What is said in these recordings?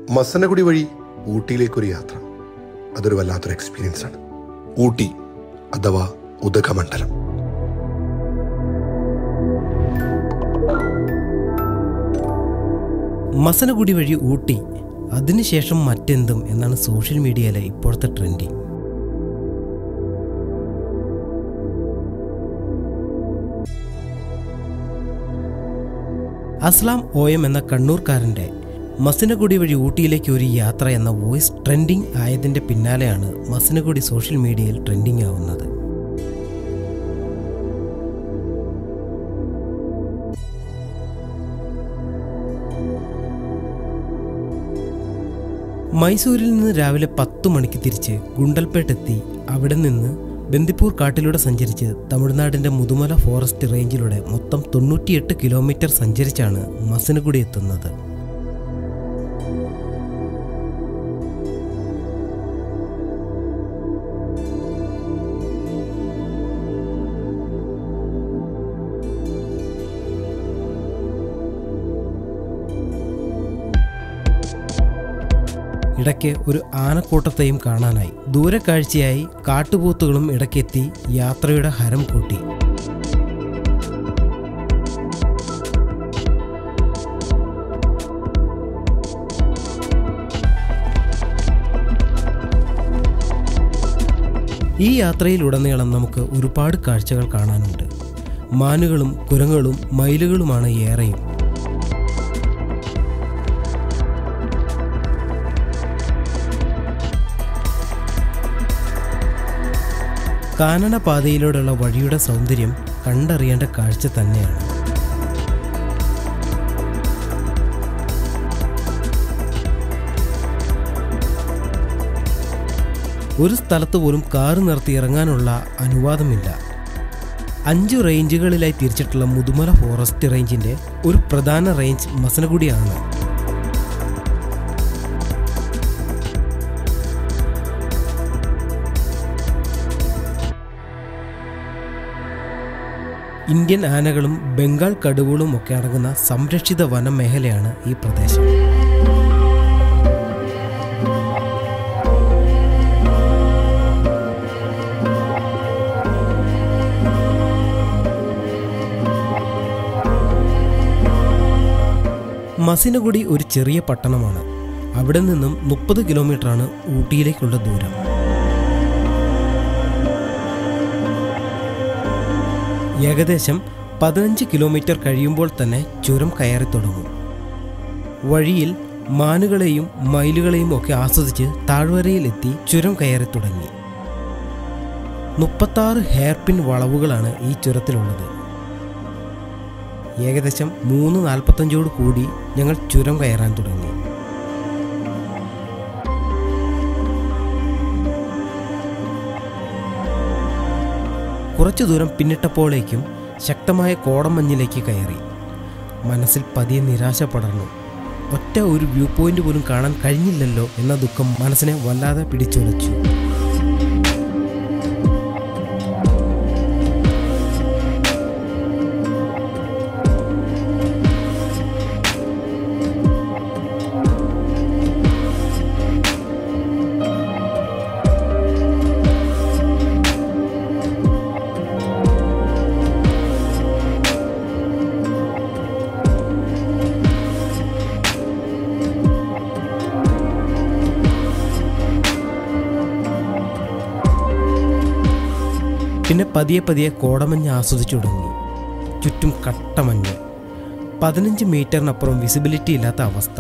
മസനഗുഡി വഴി ഊട്ടിയിലേക്കൊരു യാത്ര അതൊരു വല്ലാത്തൊരു എക്സ്പീരിയൻസ് ആണ് ഊട്ടി അഥവാ ഉദകമണ്ഡലം മസനഗുഡി വഴി ഊട്ടി അതിനുശേഷം മറ്റെന്തും എന്നാണ് സോഷ്യൽ മീഡിയയിലെ ഇപ്പോഴത്തെ ട്രെൻഡിങ് അസ്ലാം ഒ എം എന്ന കണ്ണൂർക്കാരൻ്റെ മസനഗുഡി വഴി ഊട്ടിയിലേക്ക് ഒരു യാത്ര എന്ന വോയിസ് ട്രെൻഡിങ് ആയതിൻ്റെ പിന്നാലെയാണ് മസനഗുഡി സോഷ്യൽ മീഡിയയിൽ ട്രെൻഡിങ് ആവുന്നത് മൈസൂരിൽ നിന്ന് രാവിലെ പത്തു മണിക്ക് തിരിച്ച് ഗുണ്ടൽപേട്ടെത്തി അവിടെ നിന്ന് ബന്ദിപ്പൂർ കാട്ടിലൂടെ സഞ്ചരിച്ച് തമിഴ്നാടിൻ്റെ മുതുമല ഫോറസ്റ്റ് റേഞ്ചിലൂടെ മൊത്തം തൊണ്ണൂറ്റിയെട്ട് കിലോമീറ്റർ സഞ്ചരിച്ചാണ് മസനഗുഡി എത്തുന്നത് ഇടയ്ക്ക് ഒരു ആനക്കൂട്ടത്തെയും കാണാനായി ദൂരക്കാഴ്ചയായി കാട്ടുപോത്തുകളും ഇടയ്ക്കെത്തി യാത്രയുടെ ഹരം കൂട്ടി ഈ യാത്രയിലുടനീളം നമുക്ക് ഒരുപാട് കാഴ്ചകൾ കാണാനുണ്ട് മാനുകളും കുരങ്ങുകളും മയിലുകളുമാണ് ഏറെയും കാനന പാതയിലൂടെയുള്ള വഴിയുടെ സൗന്ദര്യം കണ്ടറിയേണ്ട കാഴ്ച തന്നെയാണ് ഒരു സ്ഥലത്ത് പോലും കാറ് നിർത്തി ഇറങ്ങാനുള്ള അനുവാദമില്ല അഞ്ച് റേഞ്ചുകളിലായി തിരിച്ചിട്ടുള്ള മുതുമല ഫോറസ്റ്റ് റേഞ്ചിന്റെ ഒരു പ്രധാന റേഞ്ച് മസനഗുഡിയാണ് ഇന്ത്യൻ ആനകളും ബംഗാൾ കടുവകളും ഒക്കെ അടങ്ങുന്ന സംരക്ഷിത വനമേഖലയാണ് ഈ പ്രദേശം മസിനഗുഡി ഒരു ചെറിയ പട്ടണമാണ് അവിടെ നിന്നും മുപ്പത് കിലോമീറ്ററാണ് ഊട്ടിയിലേക്കുള്ള ദൂരം ഏകദേശം പതിനഞ്ച് കിലോമീറ്റർ കഴിയുമ്പോൾ തന്നെ ചുരം കയറി തുടങ്ങും വഴിയിൽ മാനുകളെയും മയിലുകളെയും ഒക്കെ ആസ്വദിച്ച് താഴ്വരയിലെത്തി ചുരം കയറി തുടങ്ങി മുപ്പത്താറ് ഹെയർപിൻ വളവുകളാണ് ഈ ചുരത്തിലുള്ളത് ഏകദേശം മൂന്ന് നാൽപ്പത്തഞ്ചോട് കൂടി ഞങ്ങൾ ചുരം കയറാൻ തുടങ്ങി കുറച്ചു ദൂരം പിന്നിട്ടപ്പോഴേക്കും ശക്തമായ കോടമഞ്ഞിലേക്ക് കയറി മനസ്സിൽ പതിയെ നിരാശ പടർന്നു ഒറ്റ ഒരു വ്യൂ പോയിന്റ് പോലും കാണാൻ കഴിഞ്ഞില്ലല്ലോ എന്ന ദുഃഖം മനസ്സിനെ വല്ലാതെ പിടിച്ചുലച്ചു പിന്നെ പതിയെ പതിയെ കോടമഞ്ഞ് ആസ്വദിച്ചു തുടങ്ങി ചുറ്റും കട്ടമഞ്ഞ് പതിനഞ്ച് മീറ്ററിനപ്പുറം വിസിബിലിറ്റി ഇല്ലാത്ത അവസ്ഥ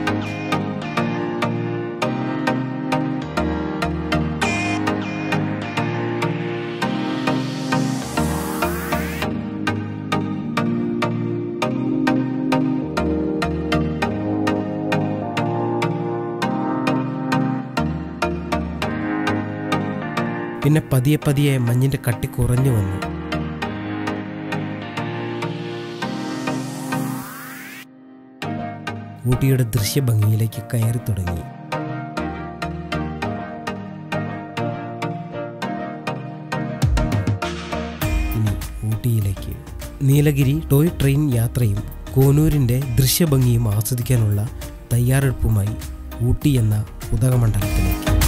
പിന്നെ പതിയെ പതിയെ മഞ്ഞിന്റെ കട്ടി കുറഞ്ഞു വന്നു ഊട്ടിയുടെ ദൃശ്യഭംഗിയിലേക്ക് കയറി തുടങ്ങി ഇനി ഊട്ടിയിലേക്ക് നീലഗിരി ടോയ് ട്രെയിൻ യാത്രയും കോനൂരിൻ്റെ ദൃശ്യഭംഗിയും ആസ്വദിക്കാനുള്ള തയ്യാറെടുപ്പുമായി ഊട്ടി എന്ന ഉദകമണ്ഡലത്തിലേക്ക്